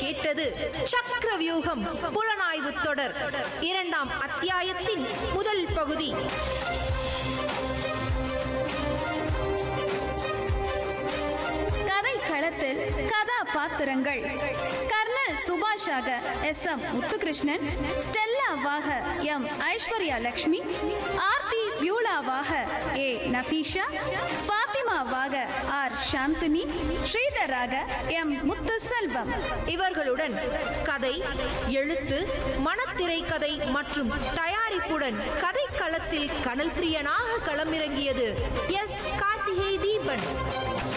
கேட்டது சக்கரவியூகம் புலனாய்வு தொடர் இரண்டாம் அத்தியாயத்தின் முதல் பகுதி கதை களத்தில் கதாபாத்திரங்கள் கர்னல் சுபாஷாக எஸ் எம் முத்துகிருஷ்ணன் ஸ்டெல்லாவாக எம் ஐஸ்வர்யா லட்சுமி ஆர்த்தி பியூலாவாக ஏ நஃபீஷா ஃபாத்திமாவாக ஆர் சாந்தினி ஸ்ரீதராக எம் முத்துசெல்வம் இவர்களுடன் கதை எழுத்து மனத்திரை கதை மற்றும் தயாரிப்புடன் கதைக்களத்தில் கனல் பிரியனாக களமிறங்கியது எஸ் கார்த்திகை தீபன்